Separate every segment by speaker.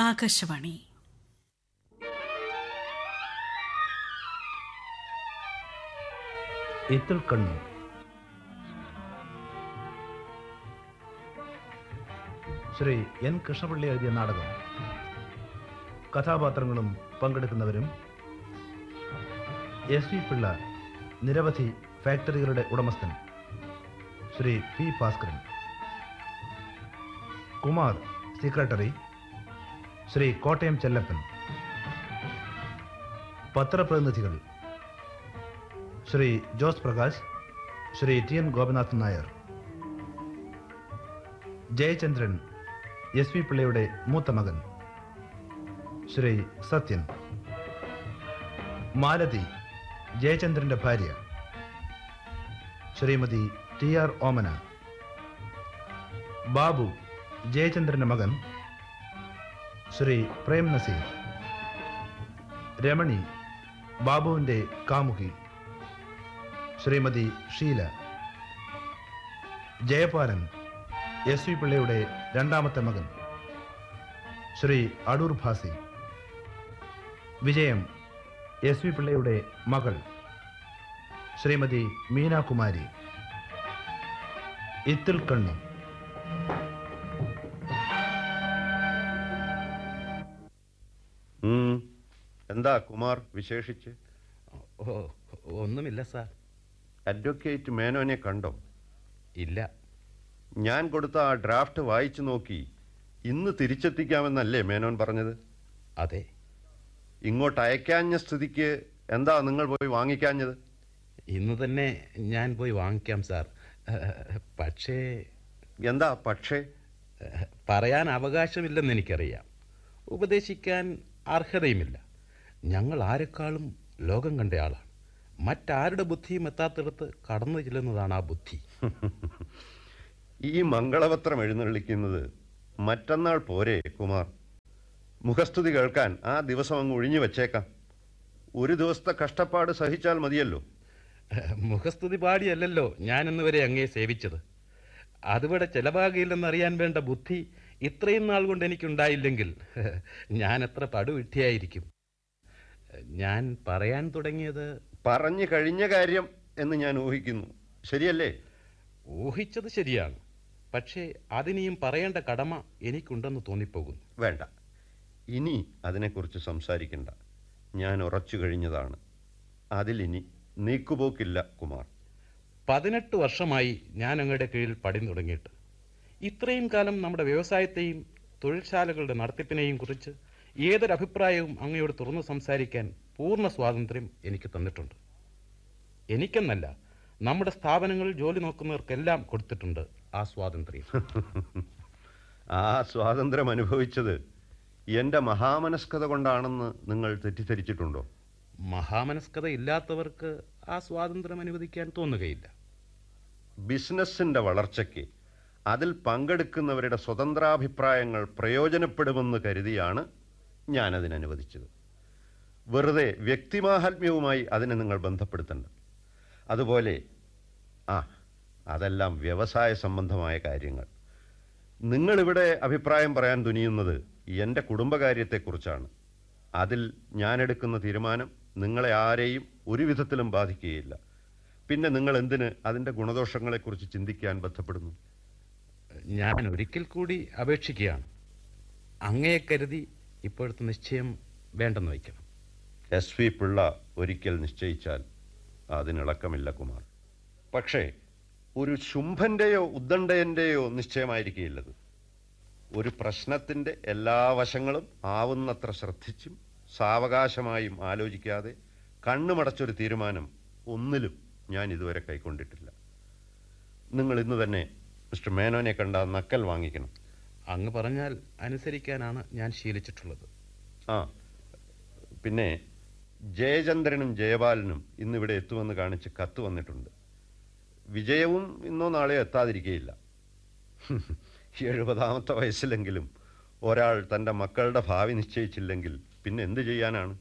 Speaker 1: ആകാശവാണി
Speaker 2: ഇത്തിൽ കണ്ണു ശ്രീ എൻ കൃഷ്ണപിള്ളി എഴുതിയ നാടകം കഥാപാത്രങ്ങളും പങ്കെടുക്കുന്നവരും എസ് വി പിള്ള നിരവധി ഫാക്ടറികളുടെ ഉടമസ്ഥൻ ശ്രീ പി ഭാസ്കരൻ കുമാർ സെക്രട്ടറി ശ്രീ കോട്ടയം ചെല്ലപ്പൻ പത്രപ്രതിനിധികൾ Shri Jose Prakash Shri T N Gopinathan Nair Jayachandran S V പിള്ളയുടെ മൂത്ത മകൻ ശ്രീ സത്യൻ മാലതി ജയചന്ദ്രന്റെ ഭാര്യ ശ്രീമതി ടി ആർ ഓമന ബാബു ജയചന്ദ്രന്റെ മകൻ ശ്രീ പ്രേം നസീർ രമണി ബാബുവിന്റെ കാമുകി ശ്രീമതി ഷീല ജയപാലൻ എസ് വി പിള്ളയുടെ രണ്ടാമത്തെ മകൻ ശ്രീ അടൂർ ഭാസി വിജയം എസ് വി പിള്ളയുടെ മകൾ ശ്രീമതി മീനാകുമാരി ഇത്തിൽ കണ്ണി
Speaker 3: ഉം. എന്താ കുമാർ വിശേഷിച്ച്
Speaker 4: ഓ ഒന്നുമില്ല സാർ
Speaker 3: അഡ്വക്കേറ്റ് മേനോനെ കണ്ടോ
Speaker 4: ഇല്ല
Speaker 3: ഞാൻ കൊടുത്ത ആ ഡ്രാഫ്റ്റ് വായിച്ചു നോക്കി ഇന്ന് തിരിച്ചെത്തിക്കാമെന്നല്ലേ മേനോൻ പറഞ്ഞത്
Speaker 4: അതെ
Speaker 3: ഇങ്ങോട്ട് അയക്കാഞ്ഞ സ്ഥിതിക്ക് എന്താ നിങ്ങൾ പോയി വാങ്ങിക്കാഞ്ഞത്
Speaker 4: ഇന്ന് തന്നെ ഞാൻ പോയി വാങ്ങിക്കാം സാർ ഏഹ്, പക്ഷേ
Speaker 3: എന്താ പക്ഷേ
Speaker 4: ഏഹ്, പറയാൻ അവകാശമില്ലെന്ന് എനിക്കറിയാം ഉപദേശിക്കാൻ അർഹതയുമില്ല ഞങ്ങൾ ആരെക്കാളും ലോകം കണ്ട ആളാണ് മറ്റാരുടെ ബുദ്ധിയും എത്താത്തിടത്ത് കടന്നു ചെല്ലുന്നതാണ് ആ ബുദ്ധി
Speaker 3: ഈ മംഗളപത്രം എഴുന്നള്ളിക്കുന്നത് മറ്റന്നാൾ പോരെ കുമാർ മുഖസ്തുതി കേൾക്കാൻ ആ ദിവസം അങ്ങ് ഒഴിഞ്ഞു വച്ചേക്കാം ഒരു ദിവസത്തെ കഷ്ടപ്പാട് സഹിച്ചാൽ മതിയല്ലോ
Speaker 4: ഏഹ്, മുഖസ്തുതി പാടിയല്ലല്ലോ ഞാൻ ഇന്നുവരെ അങ്ങേ സേവിച്ചത് അതിവിടെ ചെലവാകില്ലെന്നറിയാൻ വേണ്ട ബുദ്ധി ഇത്രയും നാൾ കൊണ്ട് എനിക്കുണ്ടായില്ലെങ്കിൽ ഏഹ്, ഞാൻ എത്ര പടുവിട്ടിയായിരിക്കും ഏഹ്, ഞാൻ പറയാൻ തുടങ്ങിയത്
Speaker 3: പറഞ്ഞു കഴിഞ്ഞ കാര്യം എന്ന് ഞാൻ ഊഹിക്കുന്നു ശരിയല്ലേ
Speaker 4: ഊഹിച്ചത് ശരിയാണ് പക്ഷേ അതിനിയും പറയേണ്ട കടമ എനിക്കുണ്ടെന്ന് തോന്നിപ്പോകുന്നു
Speaker 3: വേണ്ട ഇനി അതിനെക്കുറിച്ച് സംസാരിക്കണ്ട ഞാൻ ഉറച്ചു കഴിഞ്ഞതാണ് അതിലിനി നീക്കുപോക്കില്ല കുമാർ
Speaker 4: പതിനെട്ട് വർഷമായി ഞാൻ അങ്ങയുടെ കീഴിൽ പടി തുടങ്ങിയിട്ട് ഇത്രയും കാലം നമ്മുടെ വ്യവസായത്തെയും തൊഴിൽശാലകളുടെ നടത്തിപ്പിനെയും കുറിച്ച് ഏതൊരു അഭിപ്രായവും അങ്ങയോട് തുറന്നു സംസാരിക്കാൻ പൂർണ്ണ സ്വാതന്ത്ര്യം എനിക്ക് തന്നിട്ടുണ്ട് എനിക്കെന്നല്ല നമ്മുടെ സ്ഥാപനങ്ങളിൽ ജോലി നോക്കുന്നവർക്കെല്ലാം കൊടുത്തിട്ടുണ്ട് ആ സ്വാതന്ത്ര്യം
Speaker 3: ആ സ്വാതന്ത്ര്യം അനുഭവിച്ചത് എൻ്റെ മഹാമനസ്കത കൊണ്ടാണെന്ന് നിങ്ങൾ തെറ്റിദ്ധരിച്ചിട്ടുണ്ടോ
Speaker 4: മഹാമനസ്കത ഇല്ലാത്തവർക്ക് ആ സ്വാതന്ത്ര്യം അനുവദിക്കാൻ തോന്നുകയില്ല
Speaker 3: ബിസിനസ്സിൻ്റെ വളർച്ചയ്ക്ക് അതിൽ പങ്കെടുക്കുന്നവരുടെ സ്വതന്ത്രാഭിപ്രായങ്ങൾ പ്രയോജനപ്പെടുമെന്ന് കരുതിയാണ് ഞാനതിനനുവദിച്ചത് വെറുതെ വ്യക്തിമാഹാത്മ്യവുമായി അതിനെ നിങ്ങൾ ബന്ധപ്പെടുത്തണ്ട അതുപോലെ ആ അതെല്ലാം വ്യവസായ സംബന്ധമായ കാര്യങ്ങൾ നിങ്ങളിവിടെ അഭിപ്രായം പറയാൻ തുനിയുന്നത് എൻ്റെ കുടുംബകാര്യത്തെക്കുറിച്ചാണ് അതിൽ ഞാനെടുക്കുന്ന തീരുമാനം നിങ്ങളെ ആരെയും ഒരു വിധത്തിലും ബാധിക്കുകയില്ല പിന്നെ നിങ്ങൾ എന്തിന് അതിൻ്റെ ഗുണദോഷങ്ങളെക്കുറിച്ച് ചിന്തിക്കാൻ ബന്ധപ്പെടുന്നു
Speaker 4: ഞാൻ ഒരിക്കൽ കൂടി അപേക്ഷിക്കുകയാണ് അങ്ങയെ കരുതി ഇപ്പോഴത്തെ നിശ്ചയം വേണ്ടെന്ന് വയ്ക്കണം
Speaker 3: എസ് വി പിള്ള ഒരിക്കൽ നിശ്ചയിച്ചാൽ അതിനിളക്കമില്ല കുമാർ പക്ഷേ ഒരു ശുംഭൻ്റെയോ ഉദ്ദണ്ഡയൻ്റെയോ നിശ്ചയമായിരിക്കില്ലത് ഒരു പ്രശ്നത്തിൻ്റെ എല്ലാ വശങ്ങളും ആവുന്നത്ര ശ്രദ്ധിച്ചും സാവകാശമായും ആലോചിക്കാതെ കണ്ണുമടച്ചൊരു തീരുമാനം ഒന്നിലും ഞാൻ ഇതുവരെ കൈക്കൊണ്ടിട്ടില്ല നിങ്ങൾ ഇന്ന് തന്നെ മിസ്റ്റർ മേനോനെ കണ്ട ആ നക്കൽ വാങ്ങിക്കണം
Speaker 4: അങ്ങ് പറഞ്ഞാൽ അനുസരിക്കാനാണ് ഞാൻ ശീലിച്ചിട്ടുള്ളത്
Speaker 3: ആ പിന്നെ ജയചന്ദ്രനും ജയപാലനും ഇന്നിവിടെ എത്തുമെന്ന് കാണിച്ച് കത്ത് വന്നിട്ടുണ്ട് വിജയവും ഇന്നോ നാളെയോ എത്താതിരിക്കുകയില്ല എഴുപതാമത്തെ വയസ്സിലെങ്കിലും ഒരാൾ തൻ്റെ മക്കളുടെ ഭാവി നിശ്ചയിച്ചില്ലെങ്കിൽ പിന്നെ എന്ത് ചെയ്യാനാണ്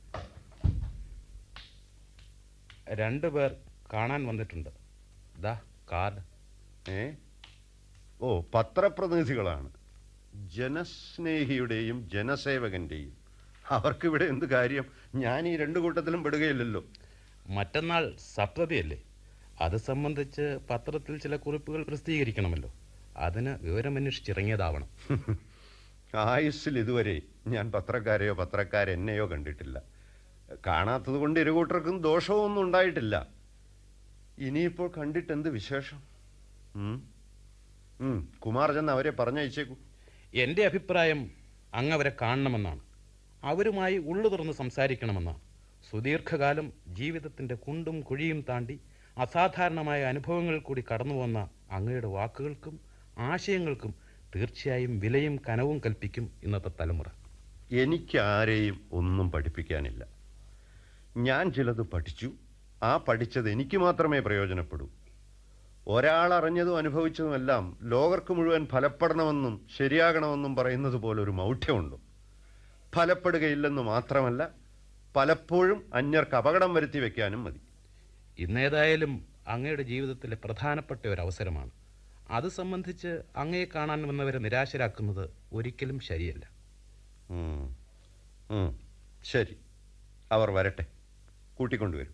Speaker 4: രണ്ടുപേർ കാണാൻ വന്നിട്ടുണ്ട് ദാ കാർഡ്
Speaker 3: ഏ ഓ പത്രപ്രതിനിധികളാണ് ജനസ്നേഹിയുടെയും ജനസേവകന്റെയും അവർക്കിവിടെ എന്ത് കാര്യം ഞാൻ ഈ രണ്ടു കൂട്ടത്തിലും പെടുകയില്ലല്ലോ
Speaker 4: മറ്റന്നാൾ സപ്തതിയല്ലേ അത് സംബന്ധിച്ച് പത്രത്തിൽ ചില കുറിപ്പുകൾ പ്രസിദ്ധീകരിക്കണമല്ലോ അതിന് വിവരമന്വേഷിച്ചിറങ്ങിയതാവണം
Speaker 3: ആയുസ്സിൽ ഇതുവരെ ഞാൻ പത്രക്കാരെയോ പത്രക്കാരെന്നെയോ കണ്ടിട്ടില്ല കാണാത്തത് കൊണ്ട് ഇരുകൂട്ടർക്കും ദോഷമൊന്നും ഉണ്ടായിട്ടില്ല ഇനിയിപ്പോൾ കണ്ടിട്ട് എന്ത് വിശേഷം ഉം? ഉം, കുമാർ ചെന്ന് അവരെ പറഞ്ഞയച്ചേക്കൂ
Speaker 4: എൻ്റെ അഭിപ്രായം അങ്ങ് അവരെ കാണണമെന്നാണ് അവരുമായി ഉള്ളു തുറന്ന് സംസാരിക്കണമെന്നാണ് സുദീർഘകാലം ജീവിതത്തിൻ്റെ കുണ്ടും കുഴിയും താണ്ടി അസാധാരണമായ അനുഭവങ്ങൾ കൂടി കടന്നു വന്ന അങ്ങയുടെ വാക്കുകൾക്കും ആശയങ്ങൾക്കും തീർച്ചയായും വിലയും കനവും കൽപ്പിക്കും ഇന്നത്തെ തലമുറ
Speaker 3: എനിക്ക് ആരെയും ഒന്നും പഠിപ്പിക്കാനില്ല ഞാൻ ചിലത് പഠിച്ചു ആ പഠിച്ചത് എനിക്ക് മാത്രമേ പ്രയോജനപ്പെടൂ ഒരാൾ അറിഞ്ഞതും അനുഭവിച്ചതുമെല്ലാം ലോകർക്ക് മുഴുവൻ ഫലപ്പെടണമെന്നും ശരിയാകണമെന്നും പറയുന്നത് പോലെ ഒരു മൗഢ്യമുണ്ട് ഫലപ്പെടുകയില്ലെന്ന് മാത്രമല്ല പലപ്പോഴും അന്യർക്ക് അപകടം വരുത്തി വെക്കാനും മതി
Speaker 4: ഇന്നേതായാലും അങ്ങയുടെ ജീവിതത്തിലെ പ്രധാനപ്പെട്ട ഒരു അവസരമാണ് അത് സംബന്ധിച്ച് അങ്ങയെ കാണാൻ വന്നവരെ നിരാശരാക്കുന്നത് ഒരിക്കലും ശരിയല്ല
Speaker 3: ഉം. ഉം. ശരി അവർ വരട്ടെ കൂട്ടിക്കൊണ്ടുവരും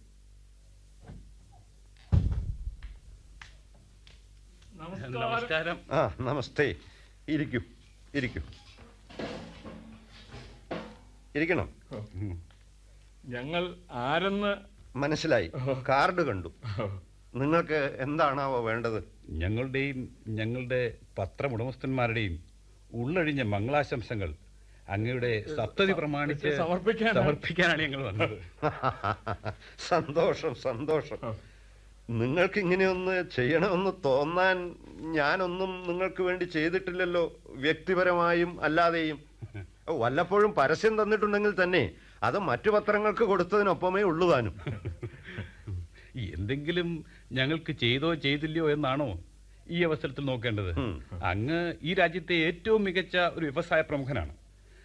Speaker 4: നമസ്കാരം
Speaker 3: ആ നമസ്തേ ഇരിക്കൂ ഇരിക്കൂ ഇരിക്കണം
Speaker 1: ഞങ്ങൾ ആരെന്ന്
Speaker 3: മനസ്സിലായി കാർഡ് കണ്ടു നിങ്ങൾക്ക് എന്താണാവോ വേണ്ടത്
Speaker 5: ഞങ്ങളുടെയും ഞങ്ങളുടെ പത്രമുടമസ്ഥന്മാരുടെയും ഉള്ളഴിഞ്ഞ മംഗളാശംസകൾ അങ്ങയുടെ സപ്തതി പ്രമാണിച്ച്
Speaker 1: സമർപ്പിക്കാനാ?
Speaker 5: സമർപ്പിക്കാനാണ് ഞങ്ങൾ വന്നത്
Speaker 3: സന്തോഷം സന്തോഷം നിങ്ങൾക്ക് ഇങ്ങനെയൊന്ന് ചെയ്യണമെന്ന് തോന്നാൻ ഞാനൊന്നും നിങ്ങൾക്ക് വേണ്ടി ചെയ്തിട്ടില്ലല്ലോ വ്യക്തിപരമായും അല്ലാതെയും ഓ, വല്ലപ്പോഴും പരസ്യം തന്നിട്ടുണ്ടെങ്കിൽ തന്നെ അത് മറ്റു പത്രങ്ങൾക്ക് കൊടുത്തതിനൊപ്പമേ ഉള്ളൂ താനും
Speaker 5: എന്തെങ്കിലും ഞങ്ങൾക്ക് ചെയ്തോ ചെയ്തില്ലയോ എന്നാണോ ഈ അവസരത്തിൽ നോക്കേണ്ടത്
Speaker 3: ഉം.
Speaker 5: അങ്ങ് ഈ രാജ്യത്തെ ഏറ്റവും മികച്ച ഒരു വ്യവസായ പ്രമുഖനാണ്